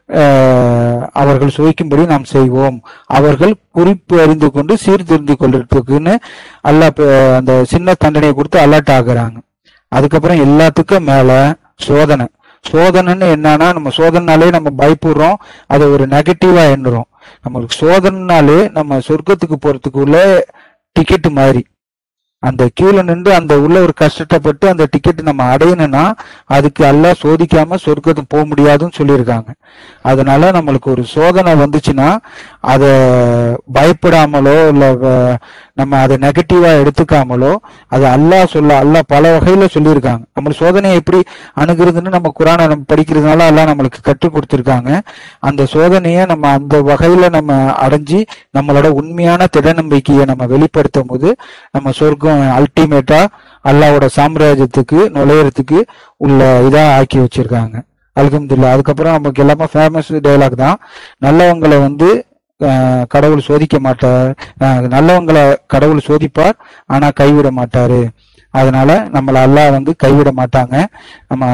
அஹ், அவர்கள் சுவைக்கும்படி நாம் செய்வோம் அவர்கள் குறிப்பு அறிந்து கொண்டு சீர்திருந்திக் கொள்றதுக்குன்னு அல்லாஹ் இப்ப அந்த சின்ன தண்டனையை கொடுத்து அலர்ட் ஆகுறாங்க அதுக்கப்புறம் எல்லாத்துக்கும் மேல சோதனை சோதனைன்னு என்னன்னா நம்ம சோதனைனாலே நம்ம பயப்படுறோம் அதை ஒரு நெகட்டிவா எண்ணுறோம் நம்மளுக்கு சோதனைனாலே நம்ம சொர்க்கத்துக்கு போறதுக்குள்ள டிக்கெட் மாதிரி அந்த கியூல நின்று அந்த உள்ள ஒரு கஷ்டப்பட்டு அந்த டிக்கெட் நம்ம அடையணும்னா அதுக்கு எல்லாம் சோதிக்காம சொர்க்கத்துக்கு போக முடியாதுன்னு சொல்லியிருக்காங்க அதனால நம்மளுக்கு ஒரு சோதனை வந்துச்சுன்னா அதை பயப்படாமலோ இல்ல வ- நம்ம அதை நெகட்டிவா எடுத்துக்காமலோ அது அல்லாஹ் சொல்ல அல்லாஹ் பல வகையில சொல்லியிருக்காங்க நம்ம சோதனையை எப்படி அணுகிறதுன்னு நம்ம குரானை நம்ம படிக்கிறதுனால அல்லாஹ் நம்மளுக்கு கற்றுக் கொடுத்திருக்காங்க அந்த சோதனையை நம்ம அந்த வகையில நம்ம அடைஞ்சு நம்மளோட உண்மையான திட நம்பிக்கையை நம்ம வெளிப்படுத்தும் போது நம்ம சொர்க்கம் அல்டிமேட்டா அல்லாஹ்வோட சாம்ராஜ்யத்துக்கு நுழையறதுக்கு உள்ள இதா ஆக்கி வச்சிருக்காங்க அல்ஹம்துலில்லாஹ் அதுக்கப்புறம் நமக்கு எல்லாமே ஃபேமஸ் டயலாக் தான் நல்லவங்களை வந்து அஹ், கடவுள் சோதிக்க மாட்டார் அஹ், நல்லவங்களை கடவுள் சோதிப்பார் ஆனா கைவிட மாட்டாரு அதனால நம்மள அல்லாஹ் வந்து கைவிட மாட்டாங்க நம்ம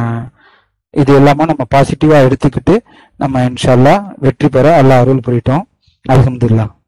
இது எல்லாமே நம்ம பாசிட்டிவா எடுத்துக்கிட்டு நம்ம இன்ஷால்லா வெற்றி பெற அல்லாஹ் அருள் புரிட்டோம் அல்ஹம்துலில்லாஹ்